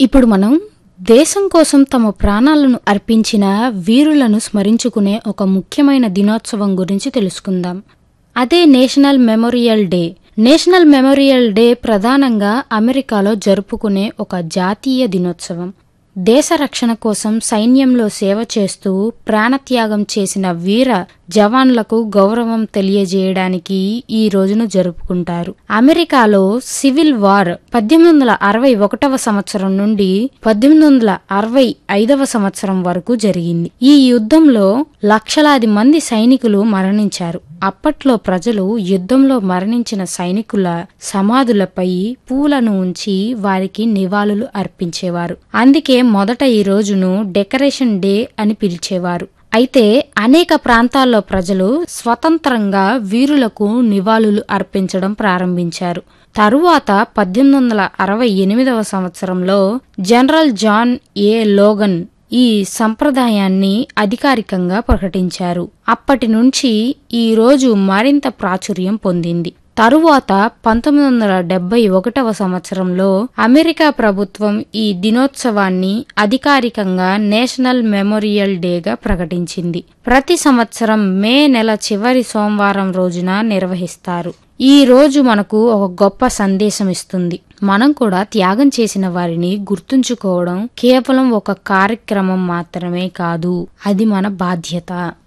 ఇప్పుడు మనం దేశం కోసం తమ ప్రాణాలను అర్పించిన వీరులను స్మరించుకునే ఒక ముఖ్యమైన దినోత్సవం గురించి తెలుసుకుందాం అదే national memorial day national memorial day ప్రధానంగా అమెరికాలో జరుపుకునే ఒక జాతీయ దినోత్సవం దేశ రక్షణ కోసం సైన్యంలో సేవ చేస్తూ ప్రాణత్యాగం చేసిన వీర జవాన్లకు గౌరవం తెలియజేయడానికి ఈ రోజును జరుపుకుంటారు అమెరికాలో సివిల్ వార్ పద్దెనిమిది వందల అరవై ఒకటవ సంవత్సరం నుండి పద్దెనిమిది వందల అరవై ఐదవ సంవత్సరం వరకు జరిగింది ఈ యుద్ధంలో లక్షలాది మంది సైనికులు మరణించారు అప్పట్లో ప్రజలు యుద్ధంలో మరణించిన సైనికుల సమాధులపై పూలను ఉంచి వారికి నివాళులు అర్పించేవారు అందుకే మొదట ఈ రోజును డెకరేషన్ డే అని పిలిచేవారు అయితే అనేక ప్రాంతాల్లో ప్రజలు స్వతంత్రంగా వీరులకు నివాళులు అర్పించడం ప్రారంభించారు తరువాత పద్దెనిమిది వందల అరవై ఎనిమిదవ సంవత్సరంలో జనరల్ జాన్ ఏ లోగన్ ఈ సంప్రదాయాన్ని అధికారికంగా ప్రకటించారు అప్పటి నుంచి ఈ రోజు మరింత ప్రాచుర్యం పొందింది తరువాత పంతొమ్మిది వందల డెబ్బై ఒకటవ సంవత్సరంలో అమెరికా ప్రభుత్వం ఈ దినోత్సవాన్ని అధికారికంగా నేషనల్ మెమోరియల్ డేగా ప్రకటించింది ప్రతి సంవత్సరం మే నెల చివరి సోమవారం రోజున నిర్వహిస్తారు ఈ రోజు మనకు ఒక గొప్ప సందేశం ఇస్తుంది మనం కూడా త్యాగం చేసిన వారిని గుర్తుంచుకోవడం కేవలం ఒక కార్యక్రమం మాత్రమే కాదు అది మన బాధ్యత